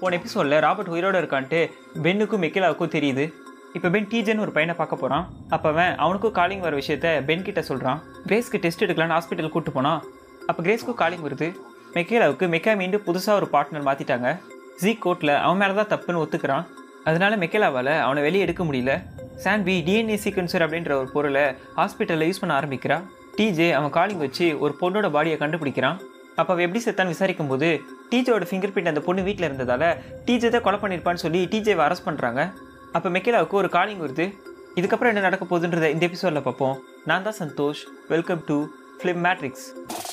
போன எபிசோடில் ராபர்ட் உயிரோட இருக்கான்ட்டு பென்னுக்கும் மெக்கிலாவுக்கும் தெரியுது இப்போ பென் டீஜேன்னு ஒரு பையனை பார்க்க போகிறான் அப்போ அவன் அவனுக்கும் காலிங் வர விஷயத்த பென் கிட்ட சொல்கிறான் கிரேஸ்க்கு டெஸ்ட் எடுக்கலான்னு ஹாஸ்பிட்டல் கூட்டு போனான் அப்போ கிரேஸ்க்கும் காலிங் வருது மெக்கேலாவுக்கு மெக்கா மீண்டும் புதுசாக ஒரு பார்ட்னர் மாற்றிட்டாங்க ஜீ கோர்ட்டில் அவன் மேலே தான் தப்புன்னு ஒத்துக்கிறான் அதனால மெக்கேலாவால் அவனை வெளியே எடுக்க முடியல சாண்ட்வி டிஎன்ஏ சீக்வன்சர் அப்படின்ற ஒரு பொருளை ஹாஸ்பிட்டலில் யூஸ் பண்ண ஆரம்பிக்கிறான் டிஜே அவன் காலிங் வச்சு ஒரு பொண்ணோட பாடியை கண்டுபிடிக்கிறான் அப்போ அவ எப்படி செத்தான்னு விசாரிக்கும் போது டிஜேவோட ஃபிங்கர் பிரிண்ட் அந்த பொண்ணு வீட்டில் இருந்ததால டிஜே தான் கொலை பண்ணியிருப்பான்னு சொல்லி டிஜேவை அரெஸ்ட் பண்ணுறாங்க அப்போ மெக்கேலாவுக்கு ஒரு காலிங் வருது இதுக்கப்புறம் என்ன நடக்க போகுதுன்றத இந்த எபிசோடில் பார்ப்போம் நான் தான் Santhosh welcome to Film Matrix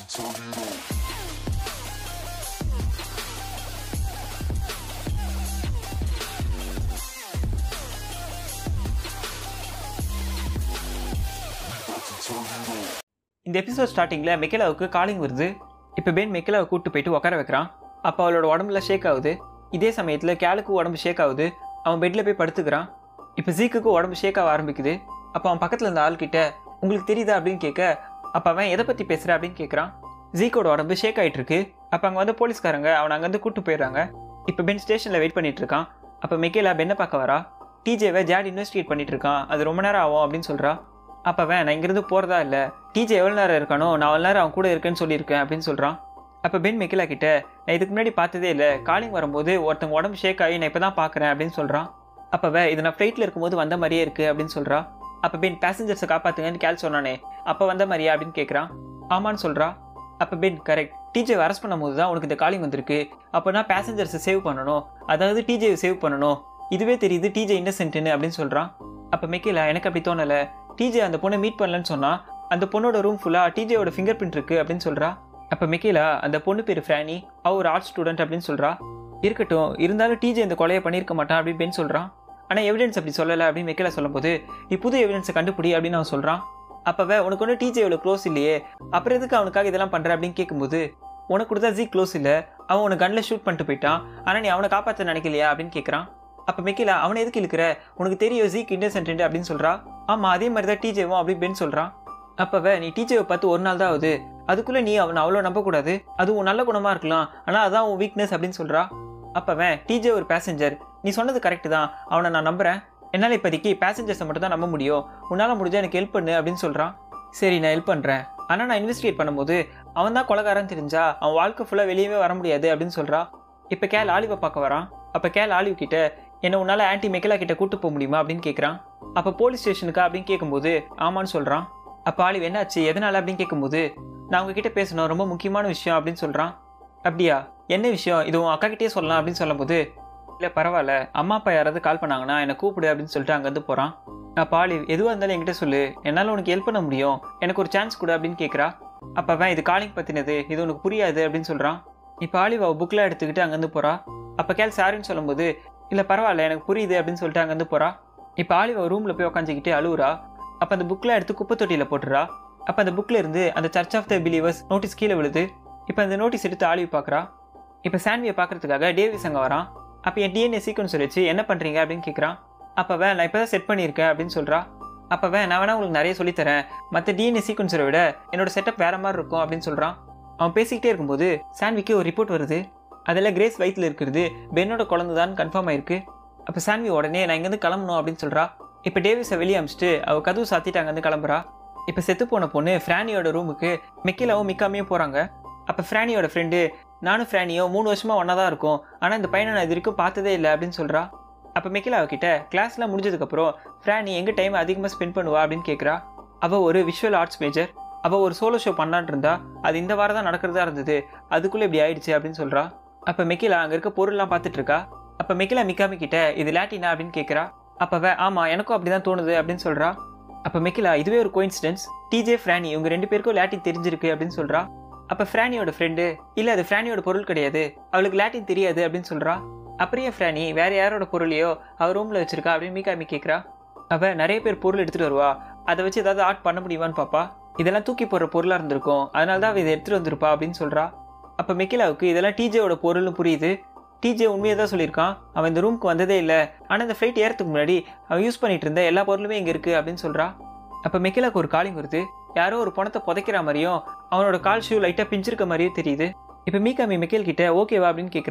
இந்த எபிசோட் ஸ்டார்டிங்கில் மெக்கேலாவுக்கு காலிங் வருது இப்போ பென் மெக்கேலாவை கூப்பிட்டு போயிட்டு உட்கார வைக்கிறான் அப்போ அவளோட உடம்புல ஷேக் ஆகுது இதே சமயத்தில் கேலுக்கு உடம்பு ஷேக் ஆகுது அவன் பெட்டில் போய் படுத்துக்கிறான் இப்போ ஜீக்குக்கு உடம்பு ஷேக் ஆக ஆரம்பிக்குது அப்போ அவன் பக்கத்தில் இருந்த ஆள்கிட்ட உங்களுக்கு தெரியுதா அப்படின்னு கேட்க அப்போ அவன் எதை பற்றி பேசுகிற அப்படின்னு கேட்குறான் ஜீக்கோட உடம்பு ஷேக் ஆகிட்டு இருக்கு அப்போ அங்கே வந்து போலீஸ்காரங்க அவனை அங்கேருந்து கூப்பிட்டு போயிடுறாங்க இப்போ பென் ஸ்டேஷனில் வெயிட் பண்ணிட்டு இருக்கான் அப்போ மெக்கேலா பென்னை பார்க்க வரா டிஜேவை ஜாட் இன்வெஸ்டிகேட் பண்ணிட்டு இருக்கான் அது ரொம்ப நேரம் ஆகும் அப்படின்னு சொல்கிறா அப்போ அவன் நான் இங்கேருந்து போகிறதா இல்லை டிஜே எவ்வளோ நேரம் இருக்கானோ நான் அவ்வளோ நேரம் அவன் கூட இருக்கேன்னு சொல்லியிருக்கேன் அப்படின்னு சொல்கிறான் அப்போ பென் மெக்கிலா கிட்ட நான் இதுக்கு முன்னாடி பார்த்ததே இல்லை காலிங் வரும்போது ஒருத்தங்க உடம்பு ஷேக் ஆகி நான் இப்போ தான் பார்க்குறேன் அப்படின்னு சொல்கிறான் அப்போ வே இது நான் ஃப்ளைட்டில் இருக்கும்போது வந்த மாதிரியே இருக்குது அப்படின்னு சொல்கிறா அப்போ பென் பேசஞ்சர்ஸை காப்பாற்றுங்கன்னு கேள் சொன்னானே அப்போ வந்த மாதிரியா அப்படின்னு கேட்குறான் ஆமான்னு சொல்கிறா அப்போ பென் கரெக்ட் டிஜேவை அரெஸ்ட் பண்ணும்போது தான் உனக்கு இந்த காலிங் வந்திருக்கு அப்போனா பேசஞ்சர்ஸை சேவ் பண்ணணும் அதாவது டிஜேவை சேவ் பண்ணணும் இதுவே தெரியுது டிஜே இன்னசென்ட்னு அப்படின்னு சொல்கிறான் அப்போ மெக்கிலா எனக்கு அப்படி தோணலை டிஜே அந்த பொண்ணை மீட் பண்ணலன்னு சொன்னா அந்த பொண்ணோட ரூம் ஃபுல்லாக டிஜேவோட ஃபிங்கர் பிரிண்ட் இருக்கு அப்படின்னு சொல்றா அப்போ மிக்கேலா அந்த பொண்ணு பேர் ஃப்ரானி அவ ஒரு ஆர்ட் ஸ்டூடெண்ட் அப்படின்னு சொல்றா இருக்கட்டும் இருந்தாலும் டிஜே இந்த கொலையை பண்ணியிருக்க மாட்டான் அப்படின்னு பென் சொல்றான் ஆனால் எவிடன்ஸ் அப்படி சொல்லலை அப்படின்னு மிக்கேலா சொல்லும்போது நீ புது எவிடன்ஸை கண்டுபிடி அப்படின்னு அவன் சொல்றான் அப்போவே உனக்கு ஒன்றும் டிஜே இவ்வளோ க்ளோஸ் இல்லையே அப்புறம் எதுக்கு அவனுக்காக இதெல்லாம் பண்ற அப்படின்னு கேட்கும்போது உனக்கு கொடுத்தா ஜி க்ளோஸ் இல்லை அவன் உனக்கு கண்ணில் ஷூட் பண்ணிட்டு போயிட்டான் ஆனால் நீ அவனை காப்பாற்ற நினைக்கலையா அப்படின்னு கேட்குறான் அப்போ மிக்கிலா அவனை எதுக்கு இழுக்கிற உனக்கு தெரியும் ஜீக் இன்னசென்ட் அப்படின்னு சொல்றா ஆமாம் அதே மாதிரி தான் டிஜேவும் அப்படி பென் சொல்கிறான் அப்போவே நீ டீச்சரை பார்த்து ஒரு நாள் தான் ஆகுது அதுக்குள்ளே நீ அவனை அவ்வளோ நம்பக்கூடாது அது உன் நல்ல குணமாக இருக்கலாம் ஆனால் அதான் உன் வீக்னஸ் அப்படின்னு சொல்கிறா அப்போவன் டிஜே ஒரு பேசஞ்சர் நீ சொன்னது கரெக்டு தான் அவனை நான் நம்புகிறேன் என்னால் இப்போதைக்கு பேசஞ்சர்ஸை மட்டும் தான் நம்ப முடியும் உன்னால் முடிஞ்சால் எனக்கு ஹெல்ப் பண்ணு அப்படின்னு சொல்கிறான் சரி நான் ஹெல்ப் பண்ணுறேன் ஆனால் நான் இன்வெஸ்டிகேட் பண்ணும்போது அவன் தான் கொலகாரன் தெரிஞ்சா அவன் வாழ்க்கை ஃபுல்லாக வெளியவே வர முடியாது அப்படின்னு சொல்கிறா இப்போ கேல் ஆலிவை பார்க்க வரான் அப்போ கேல் ஆலிவ் கிட்ட என்ன உன்னால் ஆன்டி மெக்கலா கிட்ட கூட்டு போக முடியுமா அப்படின்னு கேட்குறான் அப்போ போலீஸ் ஸ்டேஷனுக்கா அப்படின்னு கேட்கும்போது ஆமான்னு சொல்கிறான் அப்போ ஆலிவ் என்னாச்சு எதனால அப்படின்னு கேட்கும்போது நான் உங்ககிட்ட பேசணும் ரொம்ப முக்கியமான விஷயம் அப்படின்னு சொல்கிறான் அப்படியா என்ன விஷயம் இது உன் அக்கா கிட்டே சொல்லலாம் அப்படின்னு சொல்லும்போது இல்லை பரவாயில்ல அம்மா அப்பா யாராவது கால் பண்ணாங்கன்னா என்னை கூப்பிடு அப்படின்னு சொல்லிட்டு அங்கேருந்து போகிறான் அப்போ ஆலிவ் எதுவாக இருந்தாலும் என்கிட்ட சொல்லு என்னால் உனக்கு ஹெல்ப் பண்ண முடியும் எனக்கு ஒரு சான்ஸ் கொடு அப்படின்னு கேட்குறா அப்போ அவன் இது காலிங் பற்றினது இது உனக்கு புரியாது அப்படின்னு சொல்கிறான் இப்போ ஆலிவ் அவள் புக்கில் எடுத்துக்கிட்டு அங்கேருந்து போகிறா அப்போ கேள் சாரின்னு சொல்லும்போது இல்லை பரவாயில்ல எனக்கு புரியுது அப்படின்னு சொல்லிட்டு அங்கேருந்து போகிறா இப்போ ஆலிவ் ரூமில் போய் உட்காந்துக்கிட்டு அழுவுறா அப்போ அந்த புக்கில் எடுத்து குப்பை தொட்டியில் போட்டுறா அப்போ அந்த புக்கில் இருந்து அந்த church of the believers notice கீழே விழுது இப்போ அந்த நோட்டீஸ் எடுத்து ஆலிவ் பார்க்குறா இப்போ சாண்ட்வியை பார்க்கறதுக்காக டேவிஸ் அங்கே வரான் அப்போ என் டிஎன்ஏ சீக்வன்ஸ் வச்சு என்ன பண்ணுறீங்க அப்படின்னு கேட்குறான் அப்போ வே நான் இப்போ தான் செட் பண்ணியிருக்கேன் அப்படின்னு சொல்கிறா அப்போ வே நான் வேணா உங்களுக்கு நிறைய சொல்லித்தரேன் மற்ற டிஎன்ஏ சீக்வன்ஸரை விட என்னோட செட்டப் வேற மாதிரி இருக்கும் அப்படின்னு சொல்கிறான் அவன் பேசிக்கிட்டே இருக்கும்போது சாண்ட்விக்கு ஒரு ரிப்போர்ட் வருது அதில் கிரேஸ் வயிற்றில் இருக்கிறது பென்னோட குழந்தை தான் கன்ஃபார்ம் ஆயிருக்கு அப்போ சாண்ட்வி உடனே நான் இங்கேருந்து கிளம்பணும் அப்படின்னு சொல்கிறா இப்போ டேவிஸை வெளியே அமிச்சிட்டு அவள் கதவு சாத்திட்டு அங்கேருந்து கிளம்புறா இப்போ செத்து போன பொண்ணு ஃப்ரானியோட ரூமுக்கு மிக்கிலாவும் மிக்காமையும் போகிறாங்க அப்போ ஃப்ரானியோட ஃப்ரெண்டு நானும் ஃப்ரானியோ மூணு வருஷமாக ஒன்றா தான் இருக்கும் ஆனால் இந்த பையனை நான் இது வரைக்கும் பார்த்ததே இல்லை அப்படின்னு சொல்கிறா அப்போ மிக்கிலா அவகிட்ட கிளாஸ்லாம் முடிஞ்சதுக்கப்புறம் ஃப்ரானி எங்கே டைம் அதிகமாக ஸ்பெண்ட் பண்ணுவா அப்படின்னு கேட்குறா அவள் ஒரு விஷுவல் ஆர்ட்ஸ் மேஜர் அவள் ஒரு சோலோ ஷோ பண்ணலான் இருந்தா அது இந்த வாரம் தான் நடக்கிறதா இருந்தது அதுக்குள்ளே இப்படி ஆயிடுச்சு அப்படின்னு சொல்கிறா அப்போ மிக்கிலா அங்கே இருக்க பொருள்லாம் பார்த்துட்டு இருக்கா அப்போ மிக்கிலா மிக்காமி கிட்ட இது லாட்டினா அப்படின்னு கேட்குறா அப்போ வே ஆமாம் எனக்கும் அப்படி தான் தோணுது அப்படின்னு சொல்கிறா அப்போ மிக்கிலா இதுவே ஒரு கோயின்சிடென்ஸ் டிஜே ஃப்ரானி இவங்க ரெண்டு பேருக்கும் லாட்டின் தெரிஞ்சிருக்கு அப்படின்னு சொல்கிறா அப்போ ஃப்ரானியோட ஃப்ரெண்டு இல்லை அது ஃப்ரானியோட பொருள் கிடையாது அவளுக்கு லாட்டின் தெரியாது அப்படின்னு சொல்கிறா அப்படியே ஃப்ரானி வேற யாரோட பொருளையோ அவள் ரூமில் வச்சிருக்கா அப்படின்னு மீக்காமி கேட்குறா அவள் நிறைய பேர் பொருள் எடுத்துகிட்டு வருவா அதை வச்சு ஏதாவது ஆர்ட் பண்ண முடியுமான்னு பாப்பா இதெல்லாம் தூக்கி போடுற பொருளாக இருந்திருக்கும் அதனால தான் அவள் இதை எடுத்துகிட்டு வந்திருப்பா அப்படின்னு சொல்கிறா அப்போ மிக்கிலாவுக்கு இதெல்லாம் டிஜேவோட பொருள்னு புரியுது டிஜே உண்மையை தான் சொல்லியிருக்கான் அவன் இந்த ரூமுக்கு வந்ததே இல்லை ஆனால் இந்த ஃப்ளைட் ஏறதுக்கு முன்னாடி அவன் யூஸ் பண்ணிட்டு இருந்த எல்லா பொருளுமே இங்கே இருக்குது அப்படின்னு சொல்கிறா அப்போ மிக்கிலாக்கு ஒரு காலிங் வருது யாரோ ஒரு பணத்தை புதைக்கிற மாதிரியும் அவனோட கால் ஷூ லைட்டாக பிஞ்சிருக்க மாதிரியும் தெரியுது இப்போ மீகாமி மிக்கேல் கிட்ட ஓகேவா அப்படின்னு கேட்குறா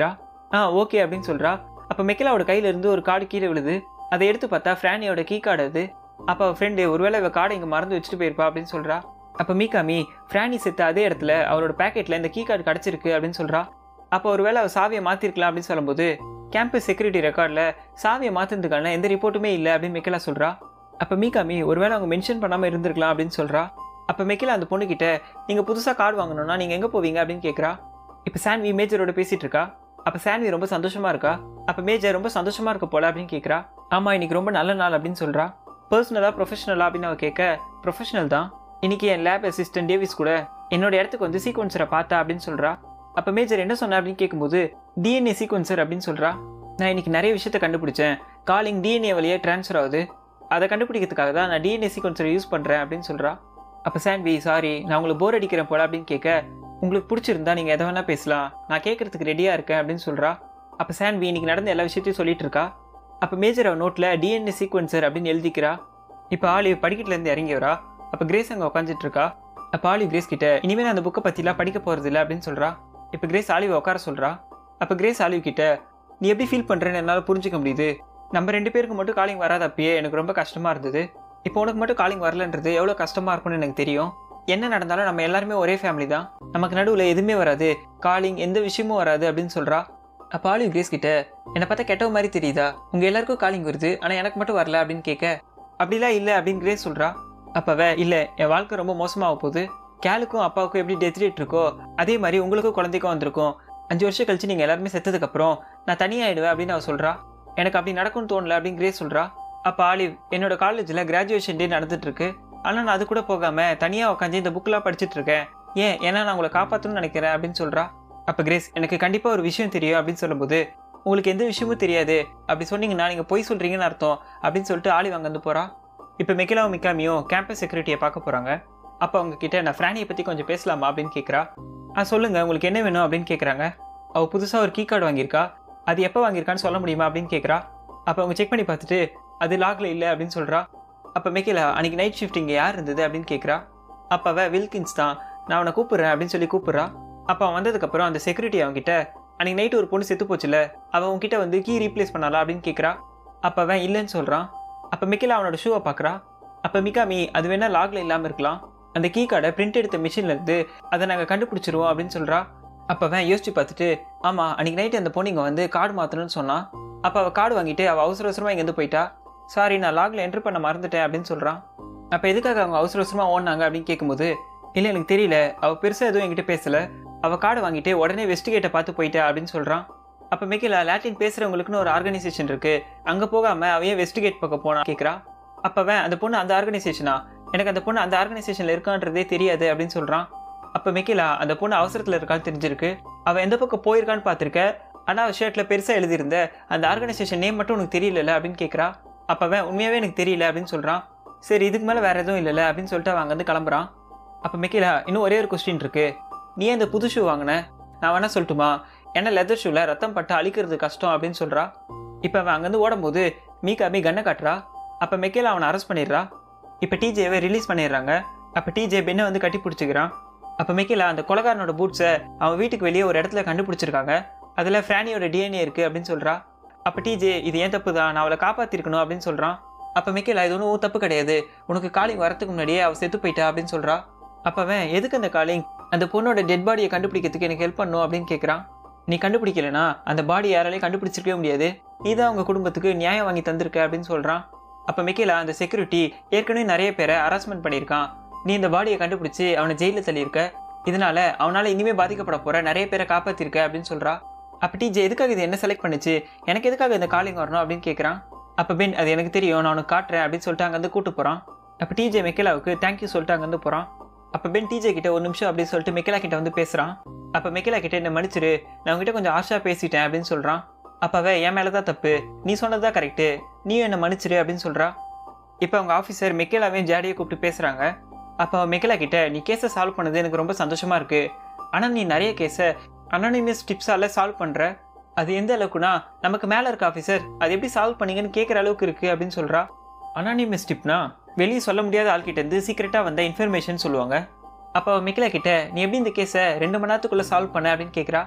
ஆ ஓகே அப்படின்னு சொல்கிறா அப்போ மெக்கிலாவோட கையில இருந்து ஒரு கார்டு கீழே விழுது அதை எடுத்து பார்த்தா ஃப்ரானியோட கீ கார்டு அது அப்போ அவள் ஃப்ரெண்டு ஒருவேளை இவ கார்டை இங்கே மறந்து வச்சுட்டு போயிருப்பா அப்படின்னு சொல்கிறா அப்போ மீகாமி ஃப்ரானி செத்த அதே இடத்துல அவளோட பேக்கெட்டில் இந்த கீ கார்டு கிடச்சிருக்கு அப்படின்னு சொல்கிறா அப்போ ஒருவேளை அவள் சாவியை மாற்றிருக்கலாம் அப்படின்னு சொல்லும்போது கேம்பஸ் செக்யூரிட்டி ரெக்கார்டில் சாவியை மாற்றினதுக்கான எந்த ரிப்போர்ட்டுமே இல்லை அப்படின்னு மெக்கிலா சொல்கிறா அப்போ மீகாமி ஒருவேளை அவங்க மென்ஷன் பண்ணாமல் இருந்திருக்கலாம் அப்படின்னு சொல்கிறா அப்போ மெக்கிலா அந்த பொண்ணுக்கிட்ட நீங்கள் புதுசாக கார்டு வாங்கணும்னா நீங்கள் எங்கே போவீங்க அப்படின்னு கேட்குறா இப்போ சான்வி மேஜரோட பேசிகிட்டு இருக்கா அப்போ சான்வி ரொம்ப சந்தோஷமாக இருக்கா அப்போ மேஜர் ரொம்ப சந்தோஷமாக இருக்க போல அப்படின்னு கேட்குறா ஆமாம் இன்னைக்கு ரொம்ப நல்ல நாள் அப்படின்னு சொல்கிறா பர்சனலாக ப்ரொஃபஷனலா அப்படின்னு அவ கேட்க ப்ரொஃபஷனல் தான் இன்னைக்கு என் லேப் அசிஸ்டன்ட் டேவிஸ் கூட என்னோட இடத்துக்கு வந்து சீக்வன்சரை பார்த்தா அப்படின்னு சொல்கிறா அப்போ மேஜர் என்ன சொன்ன அப்படின்னு கேட்கும்போது டிஎன்ஏ சீக்வன்சர் அப்படின்னு சொல்கிறா நான் இன்னைக்கு நிறைய விஷயத்த கண்டுபிடிச்சேன் காலிங் டிஎன்ஏ வழியே ட்ரான்ஸ்ஃபர் ஆகுது அதை கண்டுபிடிக்கிறதுக்காக தான் நான் டிஎன்ஏ சீக்வன்சரை யூஸ் பண்ணுறேன் அப்படின்னு சொல்கிறா அப்போ சான்வி சாரி நான் உங்களுக்கு போர் அடிக்கிறேன் போல அப்படின்னு கேட்க உங்களுக்கு பிடிச்சிருந்தா நீங்கள் எதை வேணால் பேசலாம் நான் கேட்கறதுக்கு ரெடியாக இருக்கேன் அப்படின்னு சொல்கிறா அப்போ சான்வி இன்னைக்கு நடந்த எல்லா விஷயத்தையும் சொல்லிட்டு இருக்கா அப்போ மேஜர் அவ நோட்டில் டிஎன்ஏ சீக்வன்சர் அப்படின்னு எழுதிக்கிறா இப்போ ஆலிவ் படிக்கட்டுலேருந்து இறங்கி வரா அப்போ கிரேஸ் அங்கே உட்காந்துட்டு இருக்கா அப்போ ஆலிவ் கிரேஸ் கிட்ட இனிமேல் நான் அந்த புக்கை பற்றிலாம் படிக்க போகிறது இல்லை அப்படின்னு சொல்கிறா இப்போ கிரேஸ் ஆலிவ் உட்கார சொல்கிறா அப்போ கிரேஸ் ஆலிவ் கிட்ட நீ எப்படி ஃபீல் பண்ணுறேன்னு என்னால் புரிஞ்சுக்க முடியுது நம்ம ரெண்டு பேருக்கு மட்டும் காலிங் வராத அப்பயே எனக்கு ரொம்ப கஷ்டமாக இருந்தது இப்போ உனக்கு மட்டும் காலிங் வரலன்றது எவ்வளோ கஷ்டமாக இருக்கும்னு எனக்கு தெரியும் என்ன நடந்தாலும் நம்ம எல்லாருமே ஒரே ஃபேமிலி தான் நமக்கு நடுவில் எதுவுமே வராது காலிங் எந்த விஷயமும் வராது அப்படின்னு சொல்கிறா அப்போ ஆலிவ் கிரேஸ் கிட்ட என்னை பார்த்தா கெட்டவ மாதிரி தெரியுதா உங்கள் எல்லாருக்கும் காலிங் வருது ஆனால் எனக்கு மட்டும் வரல அப்படின்னு கேட்க அப்படிலாம் இல்லை அப்படின்னு கிரேஸ் சொல்கிறா அப்போவே இல்லை என் வாழ்க்கை ரொம்ப மோசமாக போகுது கேலுக்கும் அப்பாவுக்கும் எப்படி டெத் ரேட் இருக்கோ அதே மாதிரி உங்களுக்கும் குழந்தைக்கும் வந்திருக்கும் அஞ்சு வருஷம் கழிச்சு நீங்கள் எல்லாருமே செத்ததுக்கப்புறம் நான் தனியாகிடுவேன் அப்படின்னு அவ சொல்கிறா எனக்கு அப்படி நடக்கும்னு தோணல அப்படின்னு கிரேஸ் சொல்கிறா அப்போ ஆலிவ் என்னோட காலேஜில் கிராஜுவேஷன் டே நடந்துட்டு இருக்கு ஆனால் நான் அது கூட போகாமல் தனியாக உட்காந்து இந்த புக்கெலாம் படிச்சுட்டு இருக்கேன் ஏன் ஏன்னா நான் உங்களை காப்பாற்றணும்னு நினைக்கிறேன் அப்படின்னு சொல்கிறா அப்போ கிரேஸ் எனக்கு கண்டிப்பாக ஒரு விஷயம் தெரியும் அப்படின்னு சொல்லும்போது உங்களுக்கு எந்த விஷயமும் தெரியாது அப்படி சொன்னீங்கன்னா நீங்கள் பொய் சொல்கிறீங்கன்னு அர்த்தம் அப்படின்னு சொல்லிட்டு ஆலிவ் அங்கேருந்து போகிறா இப்போ மிக்கிலாவும் மிக்காமியும் கேம்பஸ் செக்யூரிட்டியை பார்க்க போகிறாங்க அப்போ அவங்க கிட்ட நான் ஃப்ரானியை பற்றி கொஞ்சம் பேசலாமா அப்படின்னு கேட்குறா ஆ சொல்லுங்கள் உங்களுக்கு என்ன வேணும் அப்படின்னு கேட்குறாங்க அவள் புதுசாக ஒரு கீ கார்டு வாங்கியிருக்கா அது எப்போ வாங்கியிருக்கான்னு சொல்ல முடியுமா அப்படின்னு கேட்குறா அப்போ அவங்க செக் பண்ணி பார்த்துட்டு அது லாக்ல இல்லை அப்படின்னு சொல்கிறா அப்போ மெக்கிலா அன்றைக்கி நைட் ஷிஃப்ட் இங்கே யார் இருந்தது அப்படின்னு கேட்குறா அப்போ அவள் வில்கின்ஸ் தான் நான் அவனை கூப்பிட்றேன் அப்படின்னு சொல்லி கூப்பிட்றா அப்போ அவன் வந்ததுக்கப்புறம் அந்த செக்யூரிட்டி அவன்கிட்ட அன்றைக்கி நைட்டு ஒரு பொண்ணு செத்து போச்சுல அவன் உன்கிட்ட வந்து கீ ரீப்ளேஸ் பண்ணாலா அப்படின்னு கேட்குறா அப்போ அவன் இல்லைன்னு சொல்கிறான் அப்போ மிக்கிலா அவனோட ஷூவை பார்க்குறா அப்போ மிகாமி அது வேணா லாக்ல இல்லாமல் இருக்கலாம் அந்த கீ கார்டை பிரிண்ட் எடுத்த மிஷின்ல இருந்து அதை நாங்கள் கண்டுபிடிச்சிருவோம் அப்படின்னு சொல்கிறா அப்போ அவன் யோசிச்சு பார்த்துட்டு ஆமாம் அன்றைக்கி நைட்டு அந்த பொண்ணு இங்கே வந்து கார்டு மாற்றணும்னு சொன்னான் அப்போ அவள் கார்டு வாங்கிட்டு அவள் அவசர அவசரமாக இங்கேருந்து போயிட்டா சாரி நான் லாக்ல என்ட்ரு பண்ண மறந்துட்டேன் அப்படின்னு சொல்கிறான் அப்போ எதுக்காக அவங்க அவசர அவசரமாக ஓடினாங்க அப்படின்னு கேட்கும்போது இல்லை எனக்கு தெரியல அவள் பெருசாக எதுவும் என்கிட்ட பேசலை அவள் கார்டு வாங்கிட்டு உடனே வெஸ்டிகேட்டை பார்த்து போயிட்டா அப்படின்னு சொல்கிறான் அப்போ மிக்கில லாட்டின் பேசுகிறவங்களுக்குன்னு ஒரு ஆர்கனைசேஷன் இருக்குது அங்கே போகாமல் அவையே வெஸ்டிகேட் பக்கம் போனா கேட்குறா அப்போவன் அந்த பொண்ணு அந்த ஆர்கனைசேஷனா எனக்கு அந்த பொண்ணு அந்த ஆர்கனைசேஷனில் இருக்கான்றதே தெரியாது அப்படின்னு சொல்கிறான் அப்போ மிக்கிலா அந்த பொண்ணு அவசரத்தில் இருக்கான்னு தெரிஞ்சிருக்கு அவள் எந்த பக்கம் போயிருக்கான்னு பார்த்துருக்க ஆனால் அவள் ஷர்ட்டில் பெருசாக எழுதியிருந்த அந்த ஆர்கனைசேஷன் நேம் மட்டும் உனக்கு தெரியல அப்படின்னு கேட்குறா அப்போவன் உண்மையாகவே எனக்கு தெரியல அப்படின்னு சொல்கிறான் சரி இதுக்கு மேலே வேறு எதுவும் இல்லைல்ல அப்படின்னு சொல்லிட்டு அவன் அங்கேருந்து கிளம்புறான் அப்போ மிக்கிலா இன்னும் ஒரே ஒரு கொஸ்டின் இருக்கு நீ ஏன் இந்த புது ஷூ வாங்கின நான் வேணா சொல்லட்டுமா ஏன்னா லெதர் ஷூவில் ரத்தம் பட்டு அழிக்கிறது கஷ்டம் அப்படின்னு சொல்கிறா இப்போ அவன் அங்கேருந்து ஓடும்போது மீகாமி கண்ணை காட்டுறா அப்போ மெக்கேல அவனை அரெஸ்ட் பண்ணிடுறா இப்போ டிஜேவை ரிலீஸ் பண்ணிடுறாங்க அப்போ டிஜே பெண்ணை வந்து கட்டி பிடிச்சிக்கிறான் அப்போ மெக்கேல அந்த கொலகாரனோட பூட்ஸை அவன் வீட்டுக்கு வெளியே ஒரு இடத்துல கண்டுபிடிச்சிருக்காங்க அதில் ஃப்ரானியோட டிஎன்ஏ இருக்குது அப்படின்னு சொல்கிறா அப்போ டிஜே இது ஏன் தப்பு தான் நான் அவளை காப்பாற்றிருக்கணும் அப்படின்னு சொல்கிறான் அப்போ மிக்கேலா இது ஒன்றும் தப்பு கிடையாது உனக்கு காலிங் வரத்துக்கு முன்னாடியே அவள் செத்து போயிட்டா அப்படின்னு சொல்கிறா அப்போ அவன் எதுக்கு அந்த காலிங் அந்த பொண்ணோட டெட் பாடியை கண்டுபிடிக்கிறதுக்கு எனக்கு ஹெல்ப் பண்ணும் அப்படின்னு கேட்குறான் நீ கண்டுபிடிக்கலனா அந்த பாடி யாராலையும் கண்டுபிடிச்சிருக்கவே முடியாது நீ தான் அவங்க குடும்பத்துக்கு நியாயம் வாங்கி தந்திருக்க அப்படின்னு சொல்கிறான் அப்போ மிக்கேலா அந்த செக்யூரிட்டி ஏற்கனவே நிறைய பேரை ஹராஸ்மெண்ட் பண்ணியிருக்கான் நீ இந்த பாடியை கண்டுபிடிச்சி அவனை ஜெயிலில் தள்ளியிருக்க இதனால அவனால் இனிமே பாதிக்கப்பட போகிற நிறைய பேரை காப்பாற்றிருக்க அப்படின்னு சொல்கிறா அப்போ டிஜே எதுக்காக இது என்ன செலக்ட் பண்ணுச்சு எனக்கு எதுக்காக இந்த காலிங் வரணும் அப்படின்னு கேட்குறான் அப்போ பென் அது எனக்கு தெரியும் நான் உனக்கு காட்டுறேன் அப்படின்னு சொல்லிட்டு அங்கேருந்து கூட்டு போகிறான் அப்போ டிஜே மெக்கேலாவுக்கு தேங்க்யூ சொல்லிட்டு அங்கேருந்து போகிறான் அப்போ பென் டிஜே கிட்ட ஒரு நிமிஷம் அப்படின்னு சொல்லிட்டு மெக்கேலா கிட்ட வந்து பேசுகிறான் அப்போ மெக்கேலா கிட்ட என்ன மன்னிச்சிரு நான் உங்ககிட்ட கொஞ்சம் ஆஷா பேசிட்டேன் அப்படின்னு சொல்கிறான் அப்போவே என் மேலே தான் தப்பு நீ சொன்னது தான் கரெக்டு நீயும் என்னை மன்னிச்சிரு அப்படின்னு சொல்கிறா இப்போ அவங்க ஆஃபீஸர் மெக்கேலாவையும் ஜாடியை கூப்பிட்டு பேசுகிறாங்க அப்போ மெக்கேலா கிட்ட நீ கேஸை சால்வ் பண்ணது எனக்கு ரொம்ப சந்தோஷமாக இருக்குது ஆனால் நீ நிறைய கேஸை அனானிமஸ் டிப்ஸால் சால்வ் பண்ணுற அது எந்த அளவுக்குனா நமக்கு மேலே இருக்க ஆஃபீஸர் அது எப்படி சால்வ் பண்ணீங்கன்னு கேட்குற அளவுக்கு இருக்குது அப்படின்னு சொல்கிறா அனானிமஸ் டிப்னா வெளியே சொல்ல முடியாத ஆள்கிட்ட இருந்து சீக்கிரட்டாக வந்த இன்ஃபர்மேஷன் சொல்லுவாங்க அப்போ மிக்கிலா கிட்ட நீ எப்படி இந்த கேஸை ரெண்டு மணி நேரத்துக்குள்ளே சால்வ் பண்ண அப்படின்னு கேட்குறா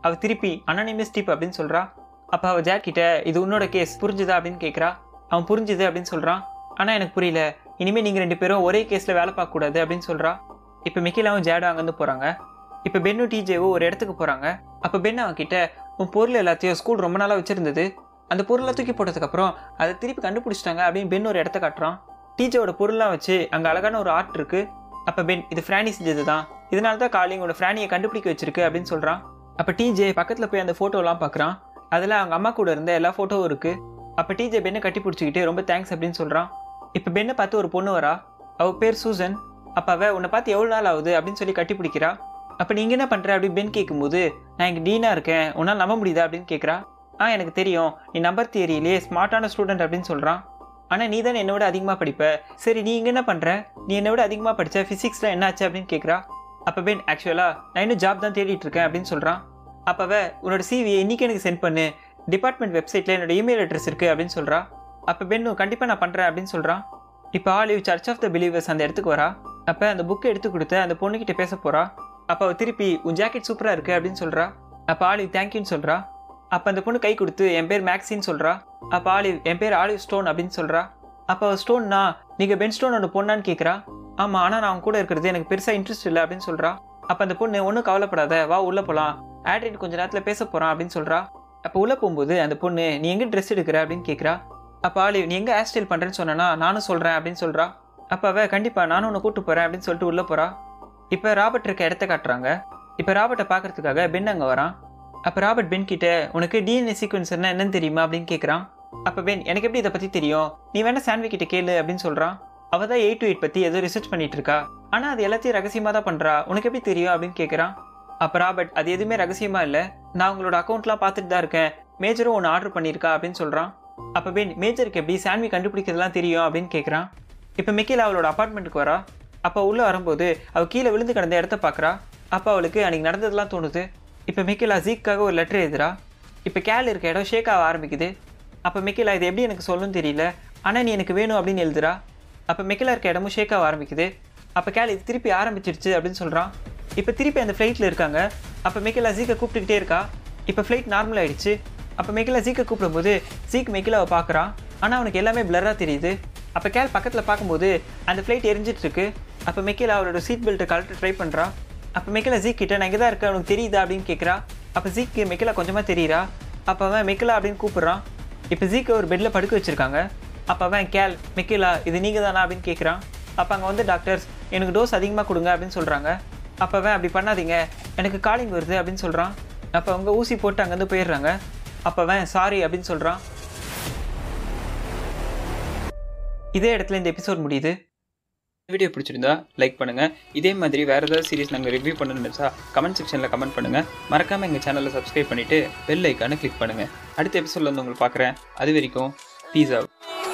அவள் திருப்பி அனானிமஸ் ஸ்டீப் அப்படின்னு சொல்கிறா அப்போ அவள் ஜாக் கிட்ட இது உன்னோட கேஸ் புரிஞ்சுதா அப்படின்னு கேட்குறா அவன் புரிஞ்சுது அப்படின்னு சொல்கிறான் ஆனால் எனக்கு புரியல இனிமேல் நீங்கள் ரெண்டு பேரும் ஒரே கேஸில் வேலை பார்க்கக்கூடாது அப்படின்னு சொல்கிறா இப்போ மிக்கிலாவும் ஜேடும் அங்கேருந்து போகிறாங்க இப்போ பென்னும் டிஜேவும் ஒரு இடத்துக்கு போகிறாங்க அப்போ பென் அவன் கிட்ட உன் பொருள் எல்லாத்தையும் ஸ்கூல் ரொம்ப நாளாக வச்சுருந்தது அந்த பொருளை தூக்கி போட்டதுக்கப்புறம் அதை திருப்பி கண்டுபிடிச்சிட்டாங்க அப்படின்னு பென் ஒரு இடத்த காட்டுறான் டீச்சரோட பொருள்லாம் வச்சு அங்கே அழகான ஒரு ஆர்ட் இருக்குது அப்போ பென் இது ஃப்ரானி செஞ்சது தான் இதனால தான் காலிங் உன்னோட ஃப்ரானியை கண்டுபிடிக்க வச்சிருக்கு அப்படின்னு சொல்கிறான் அப்போ டிஜே பக்கத்தில் போய் அந்த ஃபோட்டோலாம் பார்க்குறான் அதில் அவங்க அம்மா கூட இருந்த எல்லா ஃபோட்டோவும் இருக்குது அப்போ டிஜே பெண்ணை கட்டி பிடிச்சிக்கிட்டு ரொம்ப தேங்க்ஸ் அப்படின்னு சொல்கிறான் இப்போ பெண்ணை பார்த்து ஒரு பொண்ணு வரா அவள் பேர் சூசன் அப்போ அவள் உன்னை பார்த்து எவ்வளோ நாள் ஆகுது அப்படின்னு சொல்லி கட்டி பிடிக்கிறா அப்போ நீங்கள் என்ன பண்ணுற அப்படின்னு பென் கேட்கும்போது நான் இங்கே டீனாக இருக்கேன் உன்னால் நம்ப முடியுதா அப்படின்னு கேட்குறா ஆ எனக்கு தெரியும் நீ நம்பர் தியரியிலே ஸ்மார்ட்டான ஸ்டூடெண்ட் அப்படின்னு சொல்கிறான் ஆனால் நீ தானே என்னை விட அதிகமாக படிப்ப சரி நீ இங்கே என்ன பண்ணுற நீ என்னை விட அதிகமாக படித்த ஃபிசிக்ஸில் என்ன ஆச்சு அப்படின்னு கேட்குறா அப்போ பென் ஆக்சுவலாக நான் இன்னும் ஜாப் தான் தேடிட்டு இருக்கேன் அப்படின்னு சொல்கிறான் அப்போவே உன்னோட சிவியை இன்றைக்கி எனக்கு சென்ட் பண்ணு டிபார்ட்மெண்ட் வெப்சைட்டில் என்னோட இமெயில் அட்ரஸ் இருக்குது அப்படின்னு சொல்கிறா அப்போ பென்னு கண்டிப்பாக நான் பண்ணுறேன் அப்படின்னு சொல்கிறான் இப்போ Olive church of the believers அந்த இடத்துக்கு வரா அப்போ அந்த புக்கை எடுத்து கொடுத்து அந்த பொண்ணுக்கிட்ட பேச போகிறா அப்போ அவள் திருப்பி உன் ஜாக்கெட் சூப்பராக இருக்குது அப்படின்னு சொல்கிறா அப்போ ஆலிவ் தேங்க்யூன்னு சொல்கிறா அப்போ அந்த பொண்ணு கை கொடுத்து என் பேர் மேக்ஸின்னு சொல்கிறா அப்போ ஆலிவ் என் பேர் ஆலிவ் ஸ்டோன் அப்படின்னு சொல்கிறா அப்போ அவள் ஸ்டோன்னா நீங்கள் பென் ஸ்டோனோட பொண்ணான்னு கேட்குறா ஆமாம் ஆனால் நான் அவன் கூட இருக்கிறது எனக்கு பெருசாக இன்ட்ரெஸ்ட் இல்லை அப்படின்னு சொல்கிறா அப்போ அந்த பொண்ணு ஒன்றும் கவலைப்படாத வா உள்ளே போகலாம் ஆட்ரின் கொஞ்ச நேரத்தில் பேச போகிறான் அப்படின்னு சொல்கிறா அப்போ உள்ளே போகும்போது அந்த பொண்ணு நீ எங்கே ட்ரெஸ் எடுக்கிற அப்படின்னு கேட்குறா அப்போ ஆலிவ் நீ எங்கே ஹேர் ஸ்டைல் பண்ணுறேன்னு சொன்னா நானும் சொல்கிறேன் அப்படின்னு சொல்கிறா அப்போ அவ கண்டிப்பாக நானும் உன்னை கூட்டு போகிறேன் அப்படின்னு சொல்லிட்டு உள்ளே போகிறா இப்போ ராபர்ட் இருக்க இடத்த காட்டுறாங்க இப்போ ராபர்ட்டை பார்க்கறதுக்காக பென் அங்கே வரான் அப்போ ராபர்ட் பென் கிட்ட உனக்கு டிஎன்ஏ சீக்வன்சர்னா என்னன்னு தெரியுமா அப்படின்னு கேட்குறான் அப்போ பென் எனக்கு எப்படி இதை பற்றி தெரியும் நீ வேணா சாண்ட்வி கிட்ட கேளு அப்படின்னு சொல்கிறான் அவள் தான் எயிட் டு எயிட் பற்றி ஏதோ ரிசர்ச் பண்ணிட்டு இருக்கா ஆனால் அது எல்லாத்தையும் ரகசியமாக தான் பண்ணுறா உனக்கு எப்படி தெரியும் அப்படின்னு கேட்குறான் அப்போ ராபர்ட் அது எதுவுமே ரகசியமாக இல்லை நான் உங்களோட அக்கௌண்ட்லாம் பார்த்துட்டு தான் இருக்கேன் மேஜரும் ஒன்று ஆர்டர் பண்ணியிருக்கா அப்படின்னு சொல்கிறான் அப்போ பென் மேஜருக்கு எப்படி சாண்ட்வி கண்டுபிடிக்கிறதுலாம் தெரியும் அப்படின்னு கேட்குறான் இப்போ மிக்கில் அவளோட அப்பார்ட்மெண்ட்டுக்கு வரா அப்போ உள்ளே வரும்போது அவள் கீழே விழுந்து கிடந்த இடத்த பார்க்குறா அப்போ அவளுக்கு அன்றைக்கி நடந்ததெல்லாம் தோணுது இப்போ மிக்கிலா ஜீக்காக ஒரு லெட்டர் எழுதுறா இப்போ கேல் இருக்க இடம் ஷேக் ஆக ஆரம்பிக்குது அப்போ மிக்கிலா இது எப்படி எனக்கு சொல்லணும்னு தெரியல ஆனால் நீ எனக்கு வேணும் அப்படின்னு எழுதுறா அப்போ மிக்கிலா இருக்க இடமும் ஷேக் ஆக ஆரம்பிக்குது அப்போ கேல் இது திருப்பி ஆரம்பிச்சிருச்சு அப்படின்னு சொல்கிறான் இப்போ திருப்பி அந்த ஃப்ளைட்டில் இருக்காங்க அப்போ மிக்கிலா ஜீக்கை கூப்பிட்டுக்கிட்டே இருக்கா இப்போ ஃப்ளைட் நார்மல் ஆயிடுச்சு அப்போ மிக்கிலா ஜீக்கை கூப்பிடும்போது ஜீக் மிக்கிலாவை பார்க்குறான் ஆனால் அவனுக்கு எல்லாமே பிளராக தெரியுது அப்போ கேல் பக்கத்தில் பார்க்கும்போது அந்த ஃப்ளைட் எரிஞ்சிட்டு இருக்கு அப்போ மிக்கிலா அவளோட சீட் பெல்ட்டை கழட்ட ட்ரை பண்ணுறா அப்போ மிக்கிலா ஜீக் கிட்ட நான் இங்கே தான் இருக்கேன் உனக்கு தெரியுதா அப்படின்னு கேட்குறா அப்போ ஜீக்கு மிக்கிலா கொஞ்சமாக தெரியுறா அப்போ அவன் மிக்கிலா அப்படின்னு கூப்பிட்றான் இப்போ ஜீக்கை ஒரு பெட்டில் படுக்க வச்சிருக்காங்க அப்போ அவன் கேல் மிக்கிலா இது நீங்கள் தானா அப்படின்னு கேட்குறான் அப்போ அங்கே வந்து டாக்டர்ஸ் எனக்கு டோஸ் அதிகமாக கொடுங்க அப்படின்னு சொல்கிறாங்க அப்போ அவன் அப்படி பண்ணாதீங்க எனக்கு காலிங் வருது அப்படின்னு சொல்கிறான் அப்போ அவங்க ஊசி போட்டு அங்கேருந்து போயிடுறாங்க அப்போ அவன் சாரி அப்படின்னு சொல்கிறான் இதே இடத்துல இந்த எபிசோட் முடியுது வீடியோ பிடிச்சிருந்தா லைக் பண்ணுங்கள் இதே மாதிரி வேறு ஏதாவது சீரிஸ் நாங்கள் ரிவ்யூ பண்ணணும்னு நினச்சா கமெண்ட் செக்ஷனில் கமெண்ட் பண்ணுங்கள் மறக்காமல் எங்கள் சேனலை சப்ஸ்கிரைப் பண்ணிவிட்டு பெல் ஐக்கானை கிளிக் பண்ணுங்கள் அடுத்த எபிசோடில் வந்து உங்களை பார்க்குறேன் அது வரைக்கும் பீஸ் அவுட்